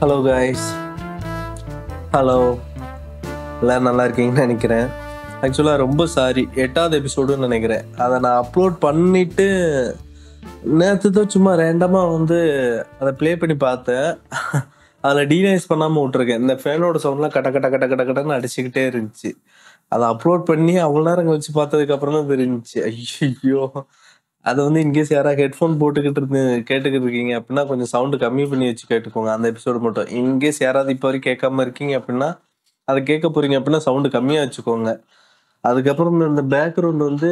Hello guys hello எல்லாம் நல்லா இருக்கீங்கன்னு நினைக்கிறேன் ஆக்சுவலாக ரொம்ப சாரி எட்டாவது எபிசோடுன்னு நினைக்கிறேன் அதை நான் அப்லோட் பண்ணிட்டு நேற்று தான் சும்மா ரேண்டமாக வந்து அதை ப்ளே பண்ணி பார்த்தேன் அதில் டீனைஸ் பண்ணாமல் விட்ருக்கேன் இந்த ஃபேனோட சவுண்ட்லாம் கட்ட கட்ட கட்ட கட்ட கட்டன்னு அடிச்சுக்கிட்டே இருந்துச்சு அதை அப்லோட் பண்ணி அவ்வளோ நேரம் கழிச்சு பார்த்ததுக்கு அப்புறம் தான் தெரிஞ்சுச்சு ஐயோ அது வந்து இன்கேஸ் யாராவது ஹெட்ஃபோன் போட்டுக்கிட்டு இருந்து கேட்டுக்கிட்டு இருக்கீங்க அப்படின்னா கொஞ்சம் சவுண்டு கம்மி பண்ணி வச்சு கேட்டுக்கோங்க அந்த எபிசோடு மட்டும் இன்கேஸ் யாராவது இப்போ வரைக்கும் கேட்காம இருக்கீங்க அப்படின்னா அதை கேட்க போறீங்க அப்படின்னா சவுண்டு கம்மியாக வச்சுக்கோங்க அதுக்கப்புறம் இந்த பேக்ரவுண்ட் வந்து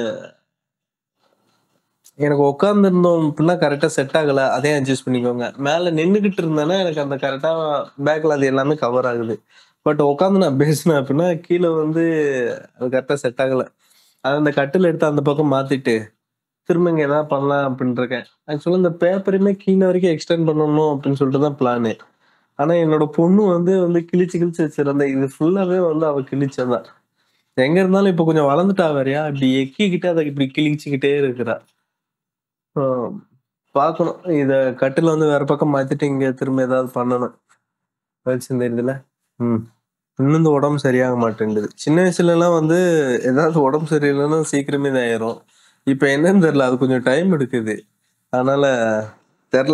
எனக்கு உட்காந்துருந்தோம் அப்படின்னா கரெக்டாக செட் ஆகலை அதையும் அட்ஜஸ்ட் பண்ணிக்கோங்க மேலே நின்றுக்கிட்டு இருந்தேன்னா எனக்கு அந்த கரெக்டாக பேக்கில் அது எல்லாமே கவர் ஆகுது பட் உட்காந்து நான் பேசினேன் அப்படின்னா கீழே வந்து அது கரெக்டாக செட் ஆகலை அது அந்த கட்டில் எடுத்து அந்த பக்கம் மாற்றிட்டு திரும்ப இங்கே எதாவது பண்ணலாம் அப்படின்னு இருக்கேன் ஆக்சுவலாக இந்த பேப்பரையுமே கீழே வரைக்கும் எக்ஸ்டெண்ட் பண்ணணும் அப்படின்னு சொல்லிட்டு தான் பிளானு ஆனால் என்னோட பொண்ணு வந்து வந்து கிழிச்சு கிழிச்சு வச்சிருந்த இது ஃபுல்லாகவே வந்து அவள் கிழிச்சதான் எங்க இருந்தாலும் இப்போ கொஞ்சம் வளர்ந்துட்டா வேறையா இப்படி எக்கிக்கிட்டு அதை இப்படி கிழிச்சுக்கிட்டே இருக்கிறா ஆஹ் பார்க்கணும் இத கட்டில வந்து வேற பக்கம் மாத்திட்டு இங்க திரும்ப ஏதாவது பண்ணணும் வெளிச்சம் தெரியுதுல ம் இன்னும் இந்த உடம்பு சரியாக மாட்டேங்குது சின்ன வயசுல எல்லாம் வந்து ஏதாவது உடம்பு சரியில்லைன்னா சீக்கிரமே இதாயிரும் இப்போ என்னன்னு தெரியல அது கொஞ்சம் டைம் எடுக்குது அதனால தெரில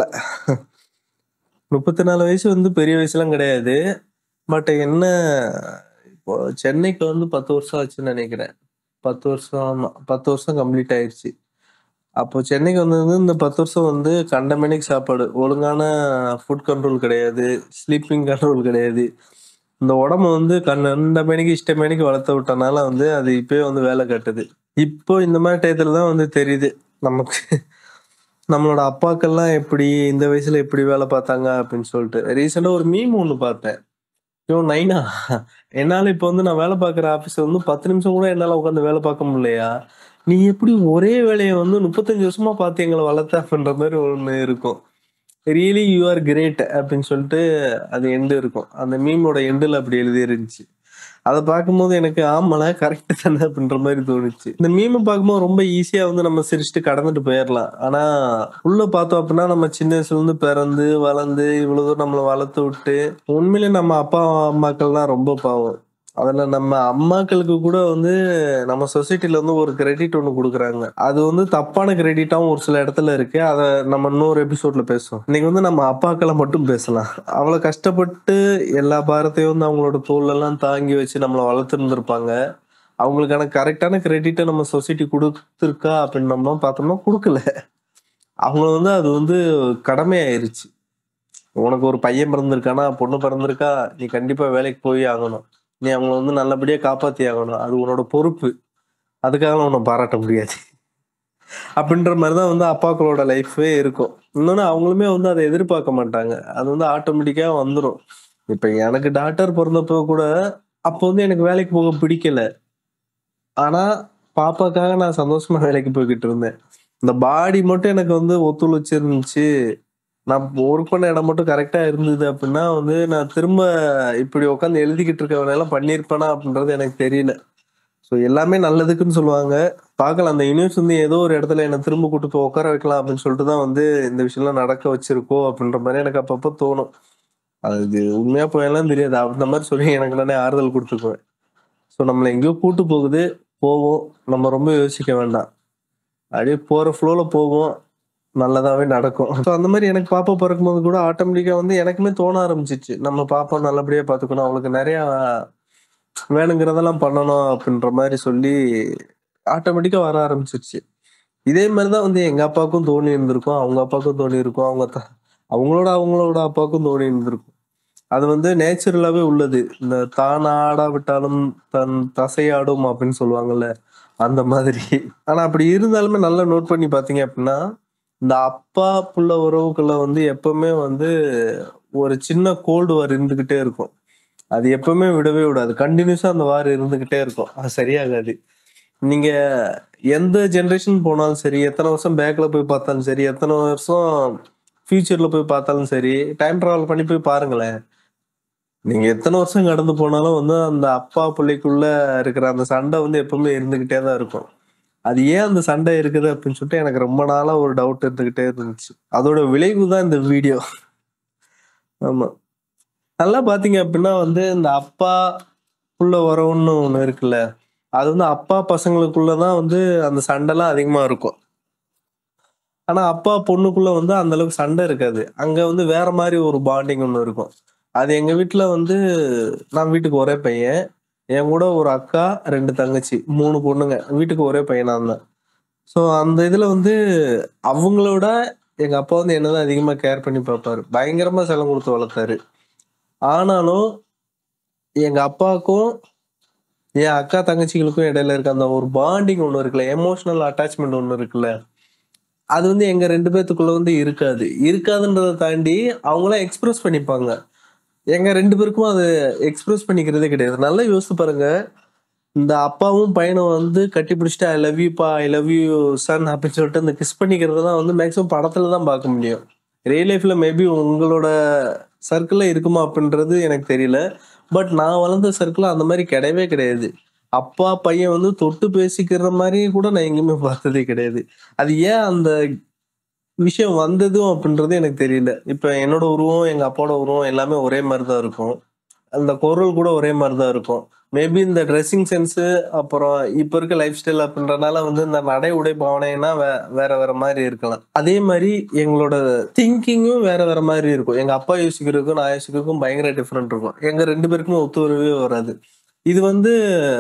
முப்பத்தி நாலு வயசு வந்து பெரிய வயசுலாம் கிடையாது பட் என்ன இப்போ சென்னைக்கு வந்து பத்து வருஷம் ஆச்சுன்னு நினைக்கிறேன் பத்து வருஷம் ஆமா பத்து வருஷம் கம்ப்ளீட் ஆயிருச்சு அப்போ சென்னைக்கு வந்தது இந்த பத்து வருஷம் வந்து கண்டமேனிக் சாப்பாடு ஒழுங்கான ஃபுட் கண்ட்ரோல் கிடையாது ஸ்லீப்பிங் கண்ட்ரோல் கிடையாது இந்த உடம்பு வந்து கண்டமேனிக்கு இஷ்டமேனிக்கு வளர்த்து விட்டனால வந்து அது இப்பயே வந்து வேலை கட்டுது இப்போ இந்த மாதிரி டயத்துல தான் வந்து தெரியுது நமக்கு நம்மளோட அப்பாக்கள்லாம் எப்படி இந்த வயசுல எப்படி வேலை பார்த்தாங்க அப்படின்னு சொல்லிட்டு ரீசெண்டா ஒரு மீம் ஒன்று பார்த்தேன் யோ நைனா என்னால இப்போ வந்து நான் வேலை பார்க்குற ஆஃபீஸ் வந்து பத்து நிமிஷம் கூட என்னால உட்காந்து வேலை பார்க்க முடியலையா நீ எப்படி ஒரே வேலையை வந்து முப்பத்தஞ்சு வருஷமா பார்த்து எங்களை வளர்த்த அப்படின்ற மாதிரி ஒன்று இருக்கும் ரியலி யூ ஆர் கிரேட் அப்படின்னு சொல்லிட்டு அது எண்டு இருக்கும் அந்த மீமோட எண்டில் அப்படி எழுதி இருந்துச்சு அதை பார்க்கும்போது எனக்கு ஆமல கரெக்ட் தானே அப்படின்ற மாதிரி தோணுச்சு இந்த மீமை பார்க்கும்போது ரொம்ப ஈஸியா வந்து நம்ம சிரிச்சுட்டு கடந்துட்டு போயிடலாம் ஆனா உள்ள பார்த்தோம் அப்படின்னா நம்ம சின்ன வயசுல இருந்து பிறந்து வளர்ந்து இவ்வளவு தூரம் நம்மளை வளர்த்து விட்டு உண்மையிலே நம்ம அப்பா அம்மாக்கள்லாம் ரொம்ப பாவம் அதுல நம்ம அம்மாக்களுக்கு கூட வந்து நம்ம சொசைட்டில வந்து ஒரு கிரெடிட் ஒன்று கொடுக்குறாங்க அது வந்து தப்பான கிரெடிட்டாவும் ஒரு சில இடத்துல இருக்கு அதை நம்ம இன்னொரு எபிசோட்ல பேசுவோம் இன்னைக்கு வந்து நம்ம அப்பாக்களை மட்டும் பேசலாம் அவ்வளவு கஷ்டப்பட்டு எல்லா பாரத்தையும் வந்து அவங்களோட தோல் எல்லாம் தாங்கி வச்சு நம்மளை வளர்த்துருந்துருப்பாங்க அவங்களுக்கான கரெக்டான கிரெடிட்டை நம்ம சொசைட்டி கொடுத்துருக்கா அப்படின்னு நம்ம பார்த்தோம்னா கொடுக்கல அவங்க வந்து அது வந்து கடமையாயிருச்சு உனக்கு ஒரு பையன் பிறந்திருக்கானா பொண்ணு பிறந்திருக்கா நீ கண்டிப்பா வேலைக்கு போய் ஆகணும் நீ அவங்கள வந்து நல்லபடியா காப்பாத்தி ஆகணும் அது உன்னோட பொறுப்பு அதுக்காக உன்னை பாராட்ட முடியாது அப்படின்ற மாதிரிதான் வந்து அப்பாக்களோட லைஃபே இருக்கும் இன்னொன்னு அவங்களுமே வந்து அதை எதிர்பார்க்க மாட்டாங்க அது வந்து ஆட்டோமேட்டிக்கா வந்துடும் இப்ப எனக்கு டாக்டர் பிறந்தப்போ கூட அப்போ வந்து எனக்கு வேலைக்கு போக பிடிக்கல ஆனா பாப்பாக்காக நான் சந்தோஷமா வேலைக்கு போய்கிட்டு இருந்தேன் இந்த பாடி மட்டும் எனக்கு வந்து ஒத்துழைச்சு இருந்துச்சு நான் ஒர்க் பண்ண இடம் மட்டும் கரெக்டா இருந்தது அப்படின்னா வந்து நான் திரும்ப இப்படி உட்காந்து எழுதிக்கிட்டு இருக்க வேலையெல்லாம் பண்ணியிருப்பேனா அப்படின்றது எனக்கு தெரியல ஸோ எல்லாமே நல்லதுக்குன்னு சொல்லுவாங்க பார்க்கலாம் அந்த யூனிவர்ஸ் வந்து ஏதோ ஒரு இடத்துல என்னை திரும்ப கூட்டு போய் உட்கார வைக்கலாம் அப்படின்னு சொல்லிட்டு தான் வந்து இந்த விஷயம்லாம் நடக்க வச்சிருக்கோ அப்படின்ற மாதிரி எனக்கு அப்பப்போ தோணும் அது உண்மையா போயெல்லாம் தெரியாது அந்த மாதிரி சொல்லி எனக்கு நானே ஆறுதல் கொடுத்துக்குவேன் ஸோ நம்மளை எங்கேயோ கூட்டு போகுது போவோம் நம்ம ரொம்ப யோசிக்க வேண்டாம் அப்படியே போற ஃப்ளோல போவோம் நல்லதாவே நடக்கும் ஸோ அந்த மாதிரி எனக்கு பாப்பா பிறக்கும்போது கூட ஆட்டோமேட்டிக்கா வந்து எனக்குமே தோண ஆரம்பிச்சிச்சு நம்ம பாப்பா நல்லபடியா பார்த்துக்கணும் அவளுக்கு நிறைய வேணுங்கிறதெல்லாம் பண்ணணும் அப்படின்ற மாதிரி சொல்லி ஆட்டோமேட்டிக்கா வர ஆரம்பிச்சிருச்சு இதே மாதிரி தான் வந்து எங்க அப்பாவுக்கும் தோணி இருந்திருக்கும் அவங்க அப்பாவுக்கும் தோணி இருக்கும் அவங்க த- அவங்களோட அவங்களோட அப்பாவுக்கும் தோணி இருந்திருக்கும் அது வந்து நேச்சுரலாவே உள்ளது இந்த தான் ஆடாவிட்டாலும் தன் தசையாடும் அப்படின்னு சொல்லுவாங்கல்ல அந்த மாதிரி ஆனா அப்படி இருந்தாலுமே நல்லா நோட் பண்ணி பாத்தீங்க அப்படின்னா இந்த அப்பா புள்ள உறவுக்குள்ள வந்து எப்பவுமே வந்து ஒரு சின்ன கோல்டு வார் இருந்துகிட்டே இருக்கும் அது எப்பவுமே விடவே விடாது கண்டினியூஸா அந்த வார் இருந்துகிட்டே இருக்கும் அது சரியாகாது நீங்க எந்த ஜெனரேஷன் போனாலும் சரி எத்தனை வருஷம் பேக்ல போய் பார்த்தாலும் சரி எத்தனை வருஷம் ஃபியூச்சர்ல போய் பார்த்தாலும் சரி டைம் டிராவல் பண்ணி போய் பாருங்களேன் நீங்க எத்தனை வருஷம் கடந்து போனாலும் வந்து அந்த அப்பா பிள்ளைக்குள்ள இருக்கிற அந்த சண்டை வந்து எப்பவுமே இருந்துகிட்டே தான் இருக்கும் அது ஏன் அந்த சண்டை இருக்குது அப்படின்னு சொல்லிட்டு எனக்கு ரொம்ப நாளா ஒரு டவுட் இருந்துகிட்டே இருந்துச்சு அதோட விளைவு தான் இந்த வீடியோ ஆமா நல்லா பார்த்தீங்க அப்படின்னா வந்து இந்த அப்பா புள்ள உறவுன்னு ஒண்ணு இருக்குல்ல. அது வந்து அப்பா பசங்களுக்குள்ள தான் வந்து அந்த சண்டைலாம் அதிகமா இருக்கும். ஆனா, அப்பா பொண்ணுக்குள்ள வந்து அந்த அளவுக்கு சண்டை இருக்காது. அங்க வந்து வேற மாரி ஒரு பாண்டிங் ஒண்ணு இருக்கும். அது எங்க வீட்ல வந்து நான் வீட்டுக்கு ஒரே பையன். என் கூட ஒரு அக்கா, 2 தங்கச்சி. 3 பொண்ணுங்க. வீட்டுக்கு ஒரே பையன் நான் தான். ஸோ அந்த இதுல வந்து அவங்களோட எங்க அப்பா வந்து என்ன தான் அதிகமா கேர் பண்ணி பார்ப்பாரு. பயங்கரமா செல்லம் குடுத்து வளர்த்தாரு. ஆனாலும் எங்க அப்பாவுக்கும், என் அக்கா தங்கச்சிகளுக்கும் இடையில இருக்க அந்த ஒரு பாண்டிங் ஒண்ணு இருக்குல்ல, எமோஷனல் அட்டாச்மென்ட் ஒண்ணு இருக்குல்ல. அது வந்து எங்க 2 பேத்துக்குள்ள வந்து இருக்காது. இருக்காதுன்றத தாண்டி அவங்கலாம் எக்ஸ்பிரஸ் பண்ணிப்பாங்க. எங்க 2 பேருக்கும் அது எக்ஸ்பிரஸ் பண்ணிக்கிறதே கிடையாது. நல்லா யோசிச்சு பாருங்க. இந்த அப்பாவும் பையனும் வந்து கட்டி பிடிச்சுட்டு ஐ லவ் யூ பா, ஐ லவ் யூ சன் அப்படின்னு சொல்லிட்டு இந்த கிஸ் பண்ணிக்கிறதெல்லாம் வந்து மேக்ஸிமம் படத்துல தான் பார்க்க முடியும். ரியல் லைஃப்ல மேபி உங்களோட சர்க்கிள்ல இருக்குமா அப்படின்றது எனக்கு தெரியல. பட் நான் வளர்ந்த சர்க்கிள்ல அந்த மாரி கிடையவே கிடையாது. அப்பா, பையன் வந்து தொட்டு பேசிக்கிற மாரி கூட நான் எங்கேயுமே பார்த்ததே கிடையாது. அது ஏன் அந்த விஷயம் வந்ததும் அப்படின்றது எனக்கு தெரியல. இப்ப என்னோட உருவம், எங்க அப்பாவோட உருவம் எல்லாமே ஒரே மாரி தான் இருக்கும். அந்த குரல் கூட ஒரே மாரி தான் இருக்கும். மேபி இந்த ட்ரெஸ்ஸிங் சென்ஸ் அப்புறம் இப்ப இருக்க லைஃப் ஸ்டைல் அப்படின்றனால வந்து இந்த நடை, உடை, பாவனைனா வே வேற வேற மாரி இருக்கலாம். அதே மாரி எங்களோட திங்கிங்கும் வேற வேற மாரி இருக்கும். எங்க அப்பா யோசிக்கிறதுக்கும், நான் யோசிக்கிறதுக்கும் பயங்கர டிஃபரெண்ட் இருக்கும். எங்க 2 பேருக்குமே ஒத்து வரவே வராது. இது வந்து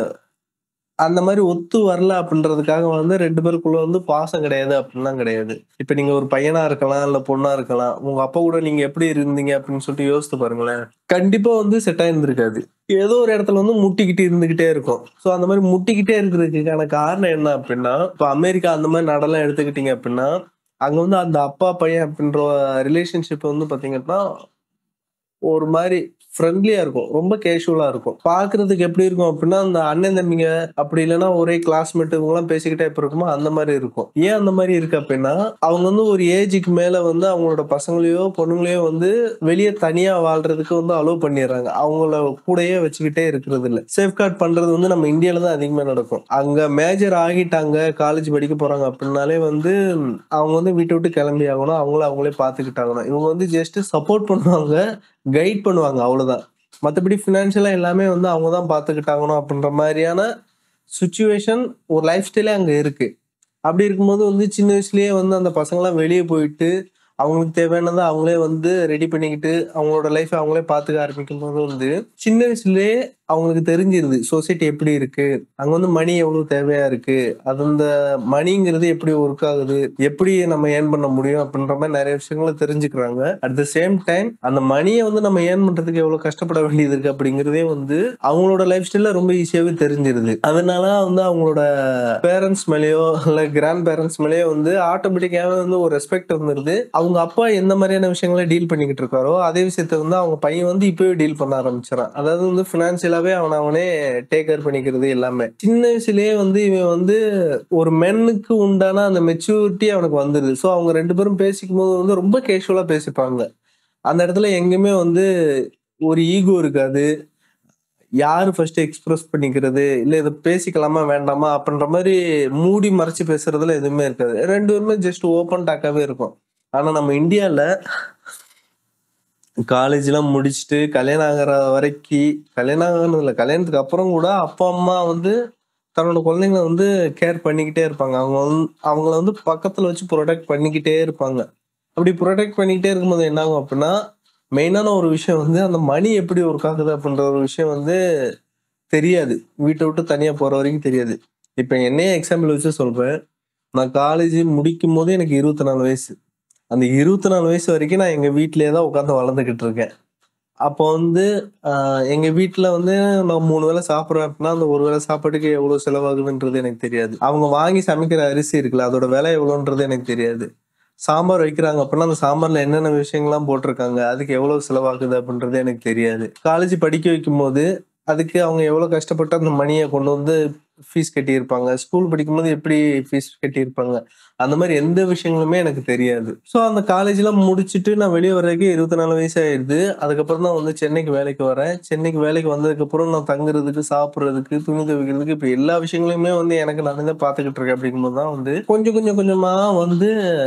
அந்த மாரி ஒத்து வரல அப்படின்றதுக்காக வந்து 2 பேருக்குள்ள வந்து பாசம் கிடையாது அப்படின்லாம் கிடையாது. இப்ப நீங்க ஒரு பையனா இருக்கலாம், இல்ல பொண்ணா இருக்கலாம். உங்க அப்பா கூட நீங்க எப்படி இருந்தீங்க அப்படின்னு சொல்லிட்டு யோசித்து பாருங்களேன். கண்டிப்பா வந்து செட் ஆயிருந்திருக்காது. ஏதோ ஒரு இடத்துல வந்து முட்டிக்கிட்டு இருந்துகிட்டே இருக்கும். ஸோ அந்த மாரி முட்டிக்கிட்டே இருக்கிறதுக்கான காரணம் என்ன அப்படின்னா, இப்ப அமெரிக்கா அந்த மாரி நாடெல்லாம் எடுத்துக்கிட்டீங்க அப்படின்னா, அங்க வந்து அந்த அப்பா, பையன் அப்படின்ற ரிலேஷன்ஷிப் வந்து பார்த்தீங்கன்னா, ஒரு மாரி ஃப்ரெண்ட்லியா இருக்கும். ரொம்ப கேஷுவலா இருக்கும். பார்க்கறதுக்கு எப்படி இருக்கும் அப்படின்னா, அந்த அண்ணன் தம்பிங்க அப்படி இல்லன்னா ஒரே கிளாஸ்மேட் இவங்கலாம் பேசிக்கிட்டே எப்படி இருக்குமோ அந்த மாரி இருக்கும். ஏன் அந்த மாரி இருக்கு அப்படின்னா, அவங்க வந்து ஒரு ஏஜுக்கு மேல வந்து அவங்களோட பசங்களையோ, பொண்ணுங்களையோ வந்து வெளிய தனியா வாழ்றதுக்கு வந்து அலோவ் பண்ணிர்றாங்க. அவங்கள கூடயே வச்சுக்கிட்டே இருக்கிறது இல்ல. சேஃப்கார்ட் பண்றது வந்து நம்ம இந்தியால தான் அதிகமா நடக்கும். அங்க மேஜர் ஆகிட்டாங்க, காலேஜ் படிக்க போறாங்க அப்படின்னாலே வந்து அவங்க வந்து வீட்ட விட்டு கிளம்பி ஆகணும். அவங்கள அவங்களே பார்த்துக்கிட்டாகணும். இவங்க வந்து ஜஸ்ட் சப்போர்ட் பண்ணுவாங்க, கைட் பண்ணுவாங்க அவ்வளோதான். மத்தபடி ஃபினான்ஷியலா எல்லாமே வந்து அவங்க தான் பார்த்துக்கிட்டாகணும் அப்படின்ற மாரியான சிச்சுவேஷன் ஒரு லைஃப் ஸ்டைலே அங்க இருக்கு. அப்படி இருக்கும்போது வந்து சின்ன வயசுலயே வந்து அந்த பசங்கலாம் வெளிய போயிட்டு, அவங்களுக்கு தேவையானத அவங்களே வந்து ரெடி பண்ணிக்கிட்டு, அவங்களோட லைஃப அவங்களே பார்த்துக்க ஆரம்பிக்கும்போது வந்து, சின்ன வயசுலயே அவங்களுக்கு தெரிஞ்சிருது. சொசைட்டி எப்படி இருக்கு? அங்க வந்து மணி எவ்வளவு தேவையா இருக்கு? அது அந்த மணிங்கிறது எப்படி ஒர்க் ஆகுது? எப்படி நம்ம ஏர்ன் பண்ண முடியும்? அப்படின்ற மாரி நெறைய விஷயங்கள தெரிஞ்சுக்கிறாங்க. அட் த சேம் டைம் அந்த மணிய வந்து நம்ம ஏர்ன் பண்றதுக்கு எவ்வளவு கஷ்டப்பட வேண்டியது இருக்கு அப்படிங்கிறதே வந்து அவங்களோட லைஃப் ஸ்டைல்ல ரொம்ப ஈஸியாவே தெரிஞ்சிருது. அதனால வந்து அவங்களோட பேரண்ட்ஸ் மேலயோ, இல்ல கிராண்ட் பேரண்ட்ஸ் மேலயோ வந்து ஆட்டோமேட்டிக்காவே வந்து ஒரு ரெஸ்பெக்ட் வந்துருது. அவங்க அப்பா எந்த மாரியான விஷயங்கள டீல் பண்ணிக்கிட்டு இருக்காரோ, அதே விஷயத்த வந்து அவங்க பையன் வந்து இப்பவே டீல் பண்ண ஆரம்பிச்சுறான். அதாவது வந்து ஃபினான்ஷியலாவே அவன அவனே டேக் கேர் பண்ணிக்கிறது எல்லாமே. சின்ன வயசுலயே வந்து இவன் வந்து ஒரு மென்னுக்கு உண்டான அந்த மெச்சூரிட்டி அவனுக்கு வந்துருது. ஸோ அவங்க 2 பேரும் பேசிக்கும்போது வந்து ரொம்ப கேஷுவலா பேசிப்பாங்க. அந்த இடத்துல எங்கேயுமே வந்து ஒரு ஈகோ இருக்காது. யாரு ஃபர்ஸ்ட் எக்ஸ்பிரஸ் பண்ணிக்கிறது, இல்ல இத பேசிக்கலாமா, வேண்டாமா அப்படின்ற மாரி மூடி மறைச்சு பேசுறதுல எதுவுமே இருக்காது. 2 பேருமே ஜஸ்ட் ஓப்பன் டாக்காவே இருக்கும். ஆனா நம்ம இந்தியால காலேஜ்லாம் முடிச்சுட்டு கல்யாணம் ஆகுற வரைக்கி கல்யாணம் ஆகணும் இல்ல, கல்யாணத்துக்கு அப்புறம் கூட அப்பா, அம்மா வந்து தன்னோட குழந்தைங்கள வந்து கேர் பண்ணிக்கிட்டே இருப்பாங்க. அவங்க வந் அவங்கள வந்து பக்கத்துல வச்சு புரொடெக்ட் பண்ணிக்கிட்டே இருப்பாங்க. அப்படி புரொடெக்ட் பண்ணிக்கிட்டே இருக்கும்போது என்ன ஆகும் அப்படின்னா, மெயினான ஒரு விஷயம் வந்து அந்த மணி எப்படி ஒர்க் ஆகுது அப்படின்ற ஒரு விஷயம் வந்து தெரியாது. வீட்ட விட்டு தனியா போற வரைக்கும் தெரியாது. இப்ப என்னையே எக்ஸாம்பிள் வச்சு சொல்றேன். நான் காலேஜ் முடிக்கும்போது எனக்கு 24 வயசு. அந்த 24 வயசு வரைக்கும் நான் எங்க வீட்லயே தான் உட்கார்ந்து வளர்ந்துகிட்டு இருக்கேன். அப்போ வந்து அ எங்க வீட்ல வந்து நான் 3 வேள சாப்பிடுறேன் அப்படின்னா, அந்த ஒரு வேள சாப்பாட்டுக்கு எவ்வளோ செலவாகுதுன்றது எனக்கு தெரியாது. அவங்க வாங்கி சமைக்கிற அரிசி இருக்குல்ல, அதோட விலை எவ்வளோன்றது எனக்கு தெரியாது. சாம்பார் வைக்கிறாங்க அப்படின்னா, அந்த சாம்பார்ல என்னென்ன விஷயங்கள்லாம் போட்டிருக்காங்க, அதுக்கு எவ்வளோ செலவாகுது அப்படின்றது எனக்கு தெரியாது. காலேஜ் படிக்க வைக்கும்போது, அதுக்கு அவங்க எவ்வளோ கஷ்டப்பட்டு அந்த மணிய கொண்டு வந்து ஃபீஸ் கட்டியிருப்பாங்க. ஸ்கூல் படிக்கும்போது எப்படி ஃபீஸ் கட்டியிருப்பாங்க. அந்த மாரி எந்த விஷயங்களுமே எனக்கு தெரியாது. ஸோ அந்த காலேஜ்லாம் முடிச்சுட்டு நான் வெளிய வர்றதுக்கே 24 வயசு ஆயிடுது. அதுக்கப்புறம் தான் வந்து சென்னைக்கு வேலைக்கு வரேன். சென்னைக்கு வேலைக்கு வந்ததுக்கப்புறம் நான் தங்குறதுக்கு, சாப்பிடுறதுக்கு, துணி துவைக்கிறதுக்கு இப்ப எல்லா விஷயங்களையுமே வந்து எனக்கு நானே தான் பார்த்துக்கிட்டு இருக்கேன் அப்படிங்கும்போது தான் வந்து கொஞ்சம் கொஞ்சம் கொஞ்சமா வந்து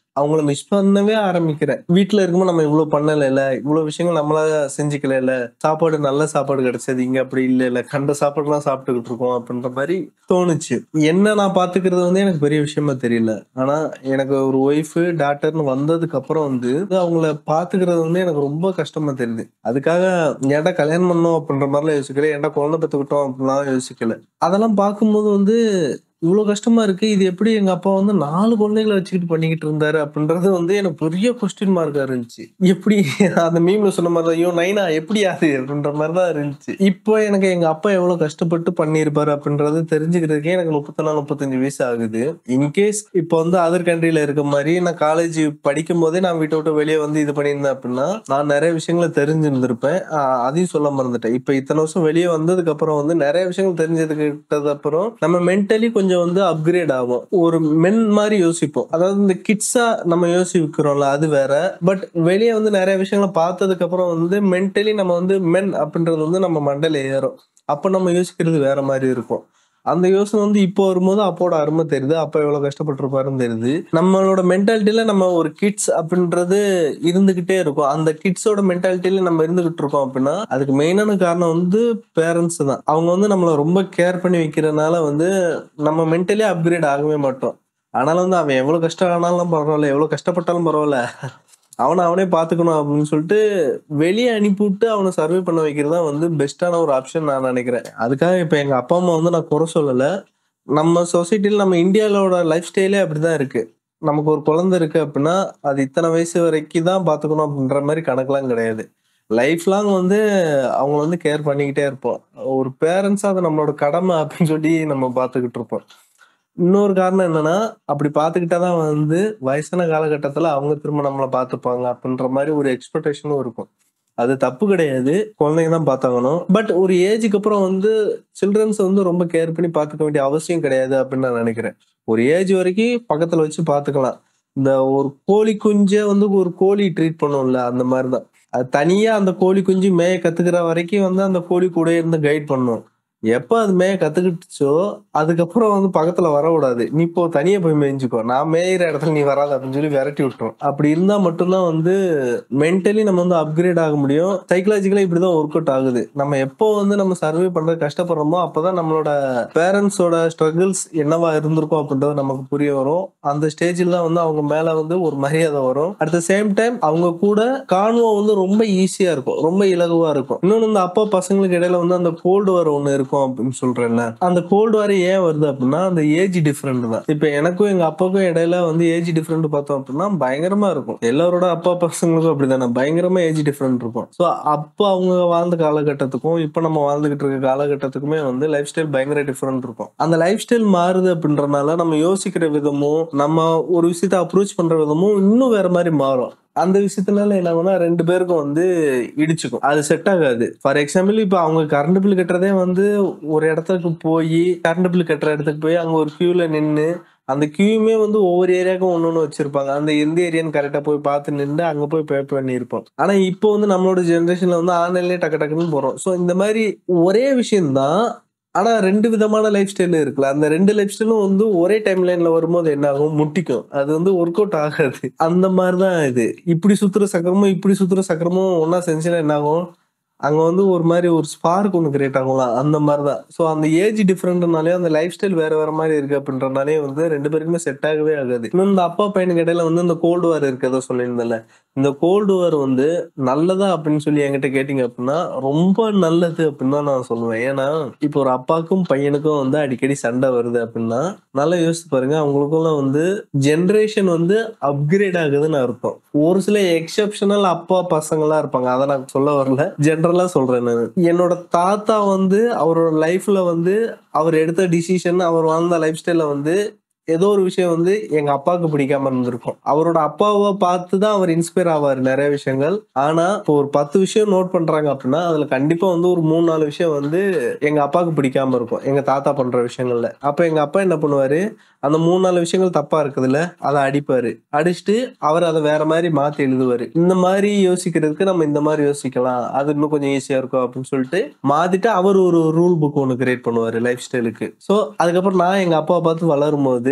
அவங்கள மிஸ் பண்ணவே ஆரம்பிக்கிறேன் வீட்ல இருக்கும்போது நம்ம இவ்வளவு பண்ணலைல இவ்வளவு விஷயங்கள் நம்மளா செஞ்சுக்கல சாப்பாடு நல்ல சாப்பாடு கிடைச்சது இங்க அப்படி இல்ல இல்ல கண்ட சாப்பாடுலாம் சாப்பிட்டுக்கிட்டு இருக்கோம் அப்படின்ற மாதிரி தோணுச்சு என்ன நான் பாத்துக்கிறது வந்து எனக்கு பெரிய விஷயமா தெரியல ஆனா எனக்கு ஒரு ஒய்ஃப் டாக்டர்னு வந்ததுக்கு அப்புறம் வந்து அவங்கள பாத்துக்கிறது வந்து எனக்கு ரொம்ப கஷ்டமா தெரியுது அதுக்காக ஏன்டா கல்யாணம் பண்ணோம் அப்படின்ற மாதிரிலாம் யோசிக்கல ஏன்டா குழந்தை பெற்றுக்கிட்டோம் அப்படிலாம் யோசிக்கல அதெல்லாம் பார்க்கும்போது வந்து இவ்வளவு கஷ்டமா இருக்கு இது எப்படி எங்க அப்பா வந்து நாலு குழந்தைகளை வச்சுக்கிட்டு பண்ணிக்கிட்டு இருந்தாரு அப்படின்றது வந்து எனக்கு பெரிய கொஸ்டின் மார்க்கா இருந்துச்சு எப்படி அந்த மீம்ல சொன்ன மாதிரி தான், ஐயோ நைனா எப்படி அது அப்படின்ற மாதிரி தான் இருந்துச்சு இப்போ எனக்கு எங்க அப்பா எவ்வளவு கஷ்டப்பட்டு பண்ணியிருப்பாரு அப்படின்றது தெரிஞ்சுக்கிறதுக்கே எனக்கு முப்பத்தி நாலு முப்பத்தஞ்சு வயசு ஆகுது இன்கேஸ் இப்போ வந்து அதர் கண்ட்ரில இருக்க மாதிரி நான் காலேஜ் படிக்கும் போதே நான் வீட்டை விட்டு வெளியே வந்து இது பண்ணியிருந்தேன் அப்படின்னா நான் நிறைய விஷயங்களை தெரிஞ்சிருந்திருப்பேன் ஆஹ் அதையும் சொல்ல மறந்துட்டேன் இப்போ இத்தனை வருஷம் வெளியே வந்ததுக்கு அப்புறம் வந்து நிறைய விஷயங்கள் தெரிஞ்சதுக்கு அப்புறம் நம்ம மென்டலி கொஞ்சம் வந்து அப்கிரேட் ஆகும் ஒரு மென் மாதிரி யோசிப்போம் அதாவது இந்த கிட்ஸா நம்ம யோசிக்கிறோம்ல அது வேற பட் வெளியே வந்து நிறைய விஷயங்களை பார்த்ததுக்கு அப்புறம் வந்து மென்டலி நம்ம வந்து மென் அப்படின்றது வந்து நம்ம மண்டையில ஏறும் அப்ப நம்ம யோசிக்கிறது வேற மாதிரி இருக்கும் அந்த யோசனை வந்து இப்போ வரும்போது அப்போட அருமை தெரியுது அப்போ எவ்வளவு கஷ்டப்பட்டிருப்பாருன்னு தெரியுது நம்மளோட மென்டாலிட்டியில நம்ம ஒரு கிட்ஸ் அப்படின்றது இருந்துகிட்டே இருக்கும் அந்த கிட்ஸோட மென்டாலிட்டியில நம்ம இருந்துகிட்டு இருக்கோம் அப்படின்னா அதுக்கு மெயினான காரணம் வந்து பேரண்ட்ஸ் தான் அவங்க வந்து நம்மளை ரொம்ப கேர் பண்ணி வைக்கிறதுனால வந்து நம்ம மென்டலி அப்கிரேட் ஆகவே மாட்டோம் ஆனாலும் வந்து அவன் எவ்வளவு கஷ்டம் ஆனாலும் பரவாயில்ல எவ்வளவு கஷ்டப்பட்டாலும் பரவாயில்ல அவனை அவனே பாத்துக்கணும் அப்படின்னு சொல்லிட்டு வெளியே அனுப்பிவிட்டு அவனை சர்வே பண்ண வைக்கிறது தான் வந்து பெஸ்டான ஒரு ஆப்ஷன் நான் நினைக்கிறேன் அதுக்காக இப்ப எங்க அப்பா அம்மா வந்து நான் குறை சொல்லல நம்ம சொசைட்டில நம்ம இந்தியாவோட லைஃப் ஸ்டைலே அப்படிதான் இருக்கு நமக்கு ஒரு குழந்தை இருக்கு அப்படின்னா அது இத்தனை வயசு வரைக்கும் தான் பாத்துக்கணும் அப்படின்ற மாதிரி கணக்கெல்லாம் கிடையாது லைஃப் லாங் வந்து அவங்க வந்து கேர் பண்ணிக்கிட்டே இருப்போம் ஒரு பேரண்ட்ஸா அது நம்மளோட கடமை அப்படின்னு சொல்லி நம்ம பார்த்துக்கிட்டு இருப்போம் இன்னொரு காரணம் என்னன்னா அப்படி பார்த்துக்கிட்டாதான் வந்து வயசான காலகட்டத்துல அவங்க திரும்ப நம்மளை பார்த்துப்பாங்க அப்படின்ற மாதிரி ஒரு எக்ஸ்பெக்டேஷனும் இருக்கும் அது தப்பு கிடையாது குழந்தைங்க தான் பார்த்தாகணும் பட் ஒரு ஏஜுக்கு அப்புறம் வந்து சில்ட்ரன்ஸ் வந்து ரொம்ப கேர் பண்ணி பார்த்துக்க வேண்டிய அவசியம் கிடையாது அப்படின்னு நான் நினைக்கிறேன் ஒரு ஏஜ் வரைக்கும் பக்கத்துல வச்சு பார்த்துக்கலாம் இந்த ஒரு கோழி குஞ்சை வந்து ஒரு கோழி ட்ரீட் பண்ணும்ல அந்த மாதிரி தான் அது தனியா அந்த கோழி குஞ்சு மேய கத்துக்கிற வரைக்கும் வந்து அந்த கோழி கூட இருந்து கைட் பண்ணும் எப்ப அது மேய கத்துக்கிட்டுச்சோ அதுக்கப்புறம் வந்து பக்கத்துல வரக்கூடாது நீ இப்போ தனியா போய் மேய்ஞ்சுக்கோ நான் மேயிற இடத்துல நீ வராத அப்படின்னு சொல்லி விரட்டி விட்டுரும் அப்படி இருந்தா மட்டும்தான் வந்து மென்டலி நம்ம வந்து அப்கிரேட் ஆக முடியும் சைக்கலாஜிக்கலா இப்படிதான் ஒர்க் அவுட் ஆகுது நம்ம எப்போ வந்து நம்ம சர்வே பண்றது கஷ்டப்படுறோமோ அப்பதான் நம்மளோட பேரண்ட்ஸோட ஸ்ட்ரகிள்ஸ் என்னவா இருந்திருக்கும் அப்படின்றது நமக்கு புரிய வரும் அந்த ஸ்டேஜில் தான் வந்து அவங்க மேல வந்து ஒரு மரியாதை வரும் அட் த சேம் டைம் அவங்க கூட காணுவம் வந்து ரொம்ப ஈஸியா இருக்கும் ரொம்ப இலகுவா இருக்கும் இன்னொன்னு இந்த அப்பா பசங்களுக்கு இடையில வந்து அந்த கோல்டு வார் ஒண்ணு இருக்கும் அப்படின்னு சொல்றேன்ல அந்த கோல்டு வார் ஏன் வருது அப்படின்னா அந்த ஏஜ் டிஃபரெண்ட் தான் இப்ப எனக்கும் எங்க அப்பாவுக்கும் இடையில வந்து ஏஜ் டிஃபரெண்ட் பார்த்தோம் அப்படின்னா பயங்கரமா இருக்கும் எல்லாரோட அப்பா பசங்களுக்கும் அப்படிதானே பயங்கரமா ஏஜ் டிஃபரெண்ட் இருக்கும் ஸோ அப்போ அவங்க வாழ்ந்த காலகட்டத்துக்கும் இப்போ நம்ம வாழ்ந்துகிட்டு இருக்க காலகட்டத்துக்குமே வந்து லைஃப் ஸ்டைல் பயங்கர டிஃபரெண்ட் இருக்கும் அந்த லைஃப் ஸ்டைல் மாறுது அப்படின்றனால நம்ம யோசிக்கிற விதமும் நம்ம ஒரு விஷயத்த அப்ரோச் பண்ற விதமும் இன்னும் வேற மாதிரி மாறும் அந்த விஷயத்தினால என்ன ஆகும்னா ரெண்டு பேருக்கும் வந்து இடிச்சுக்கும் அது செட் ஆகாது ஃபார் எக்ஸாம்பிள் இப்போ அவங்க கரண்ட் பில் கட்டுறதே வந்து ஒரு இடத்துக்கு போய் கரண்ட் பில் கட்டுற இடத்துக்கு போய் அங்க ஒரு கியூல நின்று அந்த கியூமே வந்து ஒவ்வொரு ஏரியாவுக்கும் ஒன்று ஒன்று வச்சிருப்பாங்க அந்த எந்த ஏரியான்னு கரெக்டாக போய் பார்த்து நின்று அங்கே போய் பே பண்ணியிருப்போம் ஆனால் இப்போ வந்து நம்மளோட ஜென்ரேஷன்ல வந்து ஆன்லைன்லேயே டக்கு டக்குன்னு போகிறோம் ஸோ இந்த மாதிரி ஒரே விஷயம்தான் ஆனா ரெண்டு விதமான லைஃப் ஸ்டைல் இருக்குல்ல அந்த ரெண்டு லைஃப் ஸ்டைலும் வந்து ஒரே டைம் லைன்ல வரும்போது என்ன ஆகும் முட்டிக்கும் அது வந்து ஒர்க் அவுட் ஆகாது அந்த மாதிரிதான் இது இப்படி சுத்துற சக்கரமும் இப்படி சுத்துற சக்கரமும் ஒன்னா செஞ்சுன்னா என்ன ஆகும் அங்க வந்து ஒரு மாதிரி ஒரு ஸ்பார்க் ஒன்று கிரியேட் ஆகும்ல அந்த மாதிரி தான் ஸோ அந்த ஏஜ் டிஃப்ரெண்ட்னாலே அந்த லைஃப் ஸ்டைல் வேற வேற மாதிரி இருக்கு அப்படின்றனாலே வந்து ரெண்டு பேருக்குமே செட் ஆகவே ஆகாது இன்னும் இந்த அப்பா பையனுக்கு இடையில வந்து இந்த கோல்டு வார் இருக்கிறத சொல்லியிருந்தல இந்த கோல்டு வார் வந்து நல்லதா அப்படின்னு சொல்லி என்கிட்ட கேட்டீங்க அப்படின்னா ரொம்ப நல்லது அப்படின்னு தான் நான் சொல்லுவேன் ஏன்னா இப்போ ஒரு அப்பாவுக்கும் பையனுக்கும் வந்து அடிக்கடி சண்டை வருது அப்படின்னா நல்லா யோசிச்சு பாருங்க அவங்களுக்குள்ள வந்து ஜென்ரேஷன் வந்து அப்கிரேட் ஆகுதுன்னு அர்த்தம் ஒரு சில எக்ஸப்ஷனல் அப்பா பசங்களா இருப்பாங்க அதை நான் சொல்ல வரல ஜென்ரலா சொல்றேன் நான் என்னோட தாத்தா வந்து அவரோட லைஃப்ல வந்து அவர் எடுத்த டிசிஷன் அவர் வாழ்ந்த லைஃப் ஸ்டைல வந்து ஏதோ ஒரு விஷயம் வந்து எங்க அப்பாவுக்கு பிடிக்காம இருந்திருக்கும் அவரோட அப்பாவை பார்த்து தான் அவர் இன்ஸ்பயர் ஆவார் நிறைய விஷயங்கள் ஆனா இப்போ ஒரு பத்து விஷயம் நோட் பண்றாங்க அப்படின்னா அதுல கண்டிப்பா வந்து ஒரு மூணு நாலு விஷயம் வந்து எங்க அப்பாவுக்கு பிடிக்காம இருக்கும் எங்க தாத்தா பண்ற விஷயங்கள்ல அப்ப எங்க அப்பா என்ன பண்ணுவாரு அந்த மூணு நாலு விஷயங்கள் தப்பா இருக்குதுல்ல அதை அடிப்பாரு அடிச்சுட்டு அவர் அதை வேற மாதிரி மாத்தி எழுதுவாரு இந்த மாதிரி யோசிக்கிறதுக்கு நம்ம இந்த மாதிரி யோசிக்கலாம் அது இன்னும் கொஞ்சம் ஈஸியா இருக்கும் அப்படின்னு சொல்லிட்டு மாத்திட்டு அவர் ஒரு ரூல் புக் ஒன்று கிரியேட் பண்ணுவாரு லைஃப் ஸ்டைலுக்கு ஸோ அதுக்கப்புறம் நான் எங்க அப்பாவை பார்த்து வளரும் போது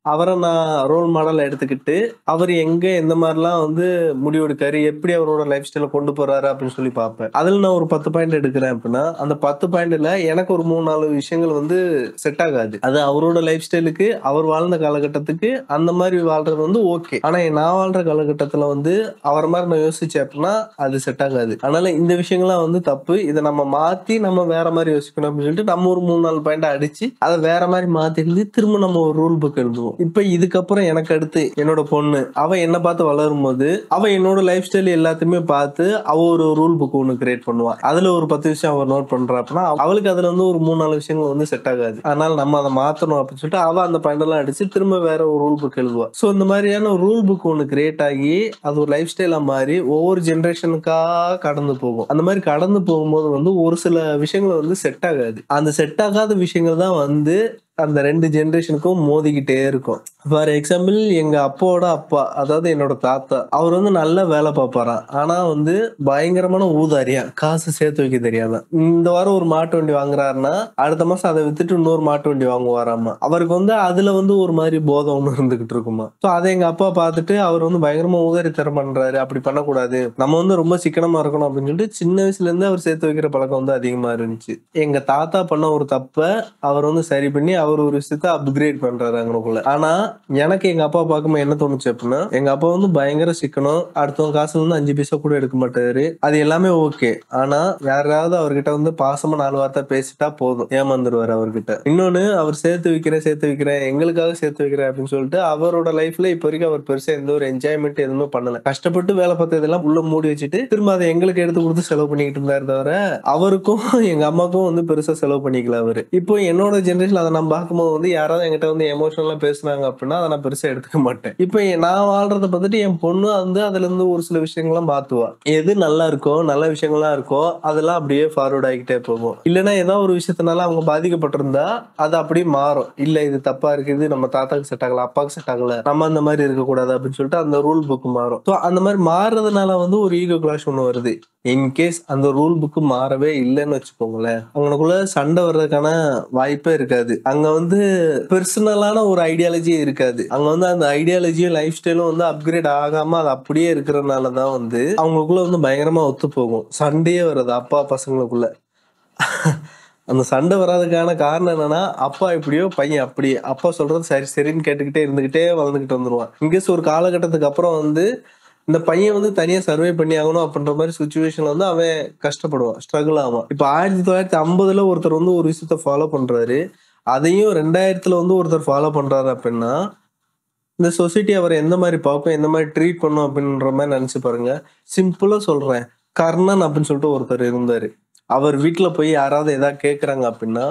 அவரை நான் ரோல் மாடலா எடுத்துக்கிட்டு, அவரு எங்க எந்த மாரிலாம் வந்து முடிவெடுக்காரு, எப்படி அவரோட லைஃப் ஸ்டைல கொண்டு போறாரு அப்படின்னு சொல்லி பார்ப்பேன். அதுல நான் ஒரு 10 பாயிண்ட் எடுக்கிறேன் அப்படின்னா, அந்த 10 பாயிண்ட்ல எனக்கு ஒரு 3, 4 விஷயங்கள் வந்து செட் ஆகாது. அது அவரோட லைஃப் ஸ்டைலுக்கு, அவர் வாழ்ந்த காலகட்டத்துக்கு அந்த மாரி வாழ்றது வந்து ஓகே. ஆனா நான் வாழ்ற காலகட்டத்துல வந்து அவர மாரி நான் யோசிச்சேன் அப்படின்னா, அது செட் ஆகாது. அதனால இந்த விஷயங்கள்லாம் வந்து தப்பு. இத நம்ம மாத்தி நம்ம வேற மாரி யோசிக்கணும் அப்படின்னு சொல்லிட்டு, நம்ம ஒரு 3, 4 பாயிண்ட்ட அடிச்சு, அத வேற மாரி மாத்தி எழுதி, திரும்ப நம்ம ஒரு ரூல் புக் எழுதுவோம். இப்ப இதுக்கப்புறம் எனக்கு அடுத்து என்னோட பொண்ணு, அவ என்ன பார்த்து வளரும்போது, அவ என்னோட லைஃப் ஸ்டைல் எல்லாத்தையுமே பார்த்து, அவ ஒரு ரூல் புக் ஒண்ணு கிரியேட் பண்ணுவா. அதுல ஒரு 10 விஷயம் அவ நோட் பண்றா அப்படின்னா, அவளுக்கு அதுல வந்து ஒரு 3, 4 விஷயங்கள் வந்து செட் ஆகாது. அதனால நம்ம அத மாத்தணும் அப்படின்னு சொல்லிட்டு, அவ அந்த பாயிண்ட் எல்லாம் அடிச்சு, திரும்ப வேற ஒரு ரூல் புக் எழுதுவா. சோ இந்த மாரியான ஒரு ரூல் புக் ஒண்ணு கிரியேட் ஆகி, அது ஒரு லைஃப் ஸ்டைலா மாறி, ஒவ்வொரு ஜெனரேஷனுக்கா கடந்து போகும். அந்த மாரி கடந்து போகும்போது வந்து ஒரு சில விஷயங்கள் வந்து செட் ஆகாது. அந்த செட் ஆகாத விஷயங்கள் தான் வந்து அந்த 2 ஜெனரேஷனுக்கும் மோதிக்கிட்டே இருக்கும். ஃபார் எக்ஸாம்பிள் எங்க அப்பாவோட அப்பா, அதாவது என்னோட தாத்தா. அவர் வந்து நல்லா வேலை பார்ப்பாராம். ஆனா வந்து பயங்கரமான ஊதாரியாம். காசு சேர்த்து வைக்க தெரியாதாம். இந்த வாரம் ஒரு மாட்டு வண்டி வாங்குறாருன்னா, அடுத்த மாசம் அத வித்துட்டு இன்னொரு மாட்டு வண்டி வாங்குவாராமா. அவருக்கு வந்து அதுல வந்து ஒரு மாரி போதை ஒண்ணு இருந்துகிட்டு இருக்குமா. சோ அத எங்க அப்பா பார்த்துட்டு, அவர் வந்து பயங்கரமா ஊதாரித்தனம் பண்றாரு. அப்படி பண்ணக்கூடாது. நம்ம வந்து ரொம்ப சிக்கனமா இருக்கணும் அப்படின்னு சொல்லிட்டு, சின்ன வயசுல இருந்தே அவர் சேர்த்து வைக்கிற பழக்கம் வந்து அதிகமா இருந்துச்சு. எங்க தாத்தா பண்ண ஒரு தப்ப, அவர் வந்து சரி பண்ணி, அவர் ஒரு விஷயத்த அப்கிரேட் பண்றாரு அங்கனக்குள்ள. ஆனா எனக்கு எங்க அப்பா பார்க்கும்போது என்ன தோணுச்சு அப்படின்னா, எங்க அப்பா வந்து பயங்கர சிக்கனம். அடுத்தவங்க காசுல இருந்து 5 பைசா கூட எடுக்க மாட்டாரு. அது எல்லாமே ஓகே. ஆனா யாராவது அவர்கிட்ட வந்து பாசமா 4 வார்த்தை பேசிட்டா போதும். ஏமாந்துருவாரு அவர்கிட்ட. இன்னொன்னு அவர் சேர்த்து வைக்கிறேன், சேர்த்து வைக்கிறேன், எங்களுக்காக சேர்த்து வைக்கிறேன் அப்படின்னு சொல்லிட்டு, அவரோட லைஃப்ல இப்ப வரைக்கும் அவர் பெருசா எந்த ஒரு என்ஜாய்மென்ட் எதுவுமே பண்ணல. கஷ்டப்பட்டு வேலை பார்த்ததெல்லாம் உள்ள மூடி வச்சுட்டு, திரும்ப அத எங்களுக்கு எடுத்து குடுத்து செலவு பண்ணிக்கிட்டு இருந்தாரு தவிர, அவருக்கும் எங்க அம்மாவுக்கும் வந்து பெருசா செலவு பண்ணிக்கல அவரு. இப்போ என்னோட ஜெனரேஷன்ல அத நான் பார்க்கும்போது வந்து யாராவது என்கிட்ட வந்து எமோஷனலா பேசுனாங்க அப்படின்னா, அத நான் பெருசா எடுத்துக்க மாட்டேன். இப்ப நான் வாழ்றத பார்த்துட்டு என் பொண்ணு வந்து அதுல இருந்து ஒரு சில விஷயங்கள்லாம் மாத்துவா. எது நல்லா இருக்கோ, நல்ல விஷயங்களா இருக்கோ, அதெல்லாம் அப்படியே ஃபார்வர்ட் ஆகிட்டே போகும். இல்லன்னா ஏதாவது ஒரு விஷயத்தினால அவங்க பாதிக்கப்பட்டிருந்தா, அது அப்படியே மாறும். இல்ல இது தப்பா இருக்கு. இது நம்ம தாத்தாக்கு செட் ஆகல, அப்பாவுக்கு செட் ஆகல. நம்ம அந்த மாரி இருக்கக்கூடாது அப்படின்னு சொல்லிட்டு அந்த ரூல் புக் மாறும். சோ அந்த மாரி மாறுறதுனால வந்து ஒரு ஈகோ கிளாஷ் ஒண்ணு வருது. இன்கேஸ் அந்த ரூல் புக் மாறவே இல்லன்னு வச்சுக்கோங்களேன். அவங்களுக்குள்ள சண்டை வர்றதுக்கான வாய்ப்பே இருக்காது. அங்க வந்து பெர்சனலான ஒரு ஐடியாலஜியே இருக்காது. அங்க வந்து அந்த ஐடியாலஜியும், லைஃப் ஸ்டைலும் வந்து அப்கிரேட் ஆகாம அது அப்படியே இருக்கிறனால தான் வந்து, அவங்களுக்குள்ள வந்து பயங்கரமா ஒத்து போகும். சண்டையே வராது அப்பா பசங்களுக்குள்ள. அந்த சண்டை வராததுக்கான காரணம் என்னன்னா, அப்பா இப்படியோ, பையன் அப்படியே. அப்பா சொல்றது சரி சரின்னு கேட்டுக்கிட்டே இருந்துகிட்டே வளர்ந்துகிட்டு வந்துருவான். இன்கேஸ் ஒரு காலகட்டத்துக்கு அப்புறம் வந்து, இந்த பையன் வந்து தனியா சர்வை பண்ணி ஆகணும் அப்படின்ற மாரி சிச்சுவேஷன்ல வந்து அவன் கஷ்டப்படுவான். ஸ்ட்ரகிள் ஆவான். இப்ப 1950ல ஒருத்தர் வந்து ஒரு விஷயத்த ஃபாலோ பண்றாரு. அதையும் 2000த்துல வந்து ஒருத்தர் ஃபாலோ பண்றாரு அப்படின்னா, இந்த சொசைட்டி அவர எந்த மாரி பார்க்கும், எந்த மாரி ட்ரீட் பண்ணும் அப்படின்ற மாரி நெனச்சு பாருங்க. சிம்பிளா சொல்றேன். கர்ணன் அப்படின்னு சொல்லிட்டு ஒருத்தர் இருந்தாரு. அவர் வீட்ல போய் யாராவது ஏதாவது கேட்கறாங்க அப்படின்னா,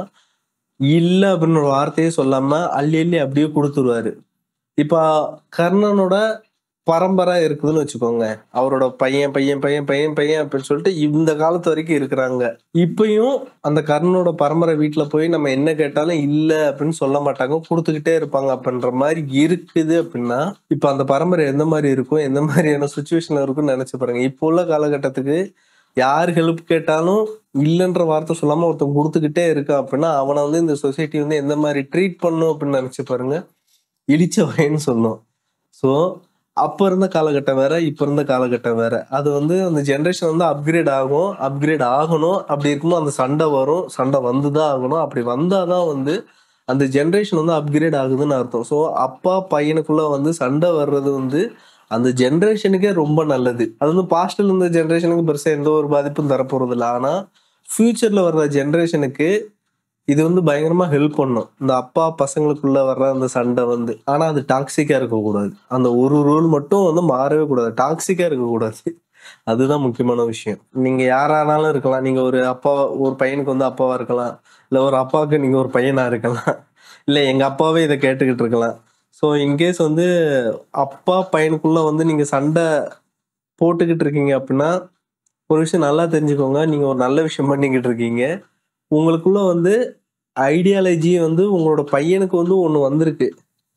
இல்ல அப்படின்னு ஒரு வார்த்தையே சொல்லாம அள்ளி அள்ளி அப்படியே குடுத்துருவாரு. இப்ப கர்ணனோட பரம்பரை இருக்குதுன்னு வச்சுக்கோங்க. அவரோட பையன், பையன், பையன், பையன், பையன் அப்படின்னு சொல்லிட்டு இந்த காலத்து வரைக்கும் இருக்கிறாங்க. இப்பயும் அந்த கர்ணனோட பரம்பரை வீட்ல போய் நம்ம என்ன கேட்டாலும் இல்ல அப்படின்னு சொல்ல மாட்டாங்க. குடுத்துக்கிட்டே இருப்பாங்க அப்படின்ற மாரி இருக்குது அப்படின்னா, இப்ப அந்த பரம்பரை எந்த மாரி இருக்கும், எந்த மாரியான சிச்சுவேஷன்ல இருக்கும்னு நெனச்சு பாருங்க. இப்போ உள்ள காலகட்டத்துக்கு யார் ஹெல்ப் கேட்டாலும் இல்லன்ற வார்த்தை சொல்லாம ஒருத்தன் குடுத்துக்கிட்டே இருக்கான் அப்படின்னா, அவன வந்து இந்த சொசைட்டி வந்து எந்த மாரி ட்ரீட் பண்ணும் அப்படின்னு நெனச்சு பாருங்க. இடிச்ச வாயின்னு சொல்லும். சோ அப்ப இருந்த காலகட்டம் வேற, இப்ப இருந்த காலகட்டம் வேற. அது வந்து அந்த ஜெனரேஷன் வந்து அப்கிரேட் ஆகும். அப்கிரேட் ஆகணும். அப்படி இருக்கும்போது அந்த சண்டை வரும். சண்டை வந்து தான் ஆகணும். அப்படி வந்தா தான் வந்து அந்த ஜெனரேஷன் வந்து அப்கிரேட் ஆகுதுன்னு அர்த்தம். சோ அப்பா பையனுக்குள்ள வந்து சண்டை வர்றது வந்து அந்த ஜெனரேஷனுக்கே ரொம்ப நல்லது. அது வந்து பாஸ்ட்ல இருந்த ஜெனரேஷனுக்கு பெருசா எந்த ஒரு பாதிப்பும் தரப்போறதில்ல. ஆனா ஃபியூச்சர்ல வர்ற ஜெனரேஷனுக்கு இது வந்து பயங்கரமா ஹெல்ப் பண்ணும். இந்த அப்பா பசங்களுக்குள்ள வர்ற அந்த சண்டை வந்து. ஆனா அது டாக்ஸிக்கா இருக்கக்கூடாது. அந்த ஒரு ரூல் மட்டும் வந்து மாறவே கூடாது. டாக்ஸிக்கா இருக்கக்கூடாது. அதுதான் முக்கியமான விஷயம். நீங்க யாரானாலும் இருக்கலாம். நீங்க ஒரு அப்பா ஒரு பையனுக்கு வந்து அப்பாவா இருக்கலாம். இல்ல ஒரு அப்பாவுக்கு நீங்க ஒரு பையனா இருக்கலாம். இல்ல எங்க அப்பாவே இத கேட்டுக்கிட்டு இருக்கலாம். சோ இன்கேஸ் வந்து அப்பா பையனுக்குள்ள வந்து நீங்க சண்டை போட்டுக்கிட்டு இருக்கீங்க அப்படின்னா, ஒரு விஷயம் நல்லா தெரிஞ்சுக்கோங்க. நீங்க ஒரு நல்ல விஷயம் பண்ணிக்கிட்டு இருக்கீங்க. உங்களுக்குள்ள வந்து ஐடியாலஜி வந்து உங்களோட பையனுக்கு வந்து ஒண்ணு வந்திருக்கு.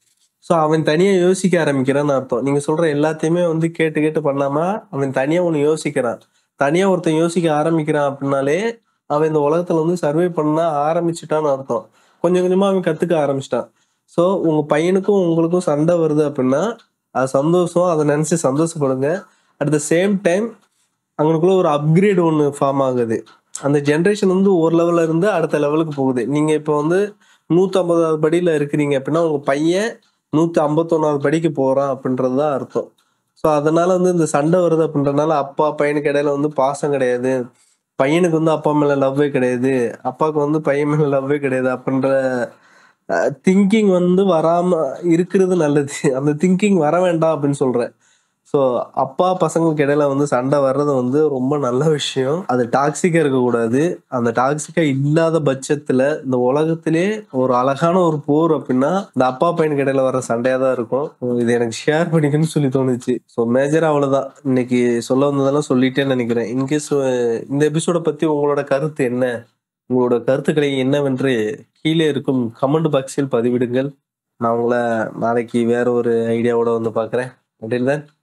சோ அவன் தனியா யோசிக்க ஆரம்பிக்கிறான்னு அர்த்தம். நீங்க சொல்ற எல்லாத்தையுமே வந்து கேட்டு கேட்டு பண்ணாம, அவன் தனியா ஒண்ணு யோசிக்கிறான். தனியா ஒருத்தன் யோசிக்க ஆரம்பிக்கிறான் அப்படின்னாலே, அவன் இந்த உலகத்துல வந்து சர்வை பண்ண ஆரம்பிச்சுட்டான்னு அர்த்தம். கொஞ்சம் கொஞ்சமா அவன் கத்துக்க ஆரம்பிச்சுட்டான். ஸோ உங்க பையனுக்கும் உங்களுக்கும் சண்டை வருது அப்படின்னா அது சந்தோஷம் அதை நினைச்சு சந்தோஷப்படுங்க அட் த சேம் டைம் அவங்களுக்குள்ள ஒரு அப்கிரேட் ஒன்று ஃபார்ம் ஆகுது அந்த ஜென்ரேஷன் வந்து ஒரு லெவல்ல இருந்து அடுத்த லெவலுக்கு போகுது நீங்க இப்போ வந்து நூத்தி ஐம்பதாவது படியில இருக்கிறீங்க அப்படின்னா உங்க பையன் நூத்தி ஐம்பத்தொன்னாவது படிக்கு போறான் அப்படின்றது தான் அர்த்தம் ஸோ அதனால வந்து இந்த சண்டை வருது அப்படின்றனால அப்பா பையனுக்கு இடையில வந்து பாசம் கிடையாது பையனுக்கு வந்து அப்பா மேல லவ்வே கிடையாது அப்பாவுக்கு வந்து பையன் மேல லவ்வே கிடையாது அப்படின்ற திங்கிங் வந்து வராம இருக்கிறது நல்லது அந்த திங்கிங் வர வேண்டாம் அப்படின்னு சொல்றேன் ஸோ அப்பா பசங்களுக்கு இடையில வந்து சண்டை வர்றது வந்து ரொம்ப நல்ல விஷயம் அது டாக்ஸிக்கா இருக்கக்கூடாது அந்த டாக்ஸிக்கா இல்லாத பட்சத்துல இந்த உலகத்திலே ஒரு அழகான ஒரு போர் அப்படின்னா இந்த அப்பா பையனுக்கு இடையில வர சண்டையா தான் இருக்கும் இது எனக்கு ஷேர் பண்ணிக்கணும்னு சொல்லி தோணுச்சு ஸோ மேஜரா அவ்வளவுதான் இன்னைக்கு சொல்ல வந்ததெல்லாம் சொல்லிட்டேன்னு நினைக்கிறேன் இன்கேஸ் இந்த எபிசோட பத்தி உங்களோட கருத்து என்ன உங்களோட கருத்துக்களை என்னவென்று கீழே இருக்கும் கமெண்ட் பாக்ஸில் பதிவிடுங்கள் நான் உங்களை நாளைக்கு வேற ஒரு ஐடியாவோட வந்து பார்க்குறேன் அப்படின் தான்